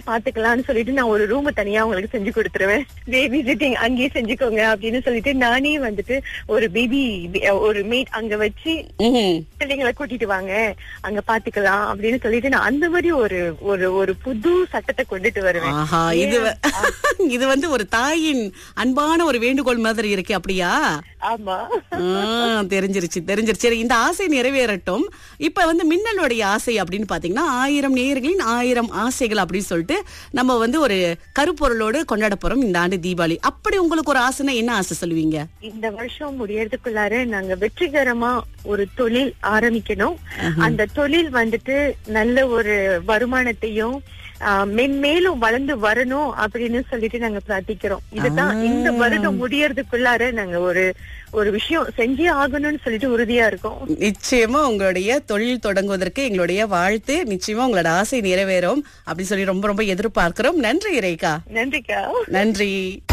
பாத்துக்கலாம்னு சொல்லிட்டு நான் ஒரு ரூம் தனியா உங்களுக்கு செஞ்சு கொடுத்துருவேன் பேபி சிட்டிங் அங்கேயே செஞ்சுக்கோங்க அப்படின்னு சொல்லிட்டு நானே வந்துட்டு ஒரு பேபி ஒரு மேட் அங்க வச்சு ம்ஹும். பிள்ளைங்களை கூட்டிட்டு வாங்க அங்க பாத்துக்கலாம் அப்படின்னு சொல்லிட்டு நான் அந்த மாதிரி ஒரு ஒரு ஒரு புது சட்டத்தை கொண்டுட்டு வருவேன் ஆஹா இது வ- இது வந்து ஒரு தாயின் அன்பான ஒரு வேண்டுகோள் மாதிரி இருக்கு அப்படியா ஆமா ஆ, தெரிஞ்சிருச்சு தெரிஞ்சிருச்சு சரி, இந்த ஆசை நிறைவேறட்டும் இப்ப வந்து மின்னலுடைய ஆசை அப்படின்னு பாத்தீங்கன்னா ஆயிரம் நேயர்களின் ஆயிரம் ஆசைகள் அப்படின்னு சொல்லிட்டு நம்ம வந்து ஒரு கருப்பொருளோடு கொண்டாட போறோம் இந்த ஆண்டு தீபாவளி அப்படி உங்களுக்கு ஒரு ஆசைன்னா என்ன ஆசை சொல்லுவீங்க இந்த வருஷம் முடியறதுக்குள்ளார நாங்க வெற்றிகரமா ஒரு தொழில் ஆரம்பிக்கணும் அந்த தொழில் வந்துட்டு நல்ல ஒரு வருமானத்தையும் ஆஹ், மென்மேலும் வளர்ந்து வரணும் அப்படின்னு சொல்லிட்டு நாங்க பிரார்த்திக்கிறோம் இதுதான் இந்த வருடம் முடியறதுக்குள்ளார நாங்க ஒரு ஒரு விஷயம் செஞ்சே ஆகணும்னு சொல்லிட்டு உறுதியா இருக்கோம் நிச்சயமா உங்களுடைய தொழில் தொடங்குவதற்கு எங்களுடைய வாழ்த்து நிச்சயமா உங்களோட ஆசை நிறைவேறும் அப்படின்னு சொல்லி ரொம்ப ரொம்ப எதிர்பார்க்கிறோம் நன்றி ரேகா நன்றிக்கா நன்றி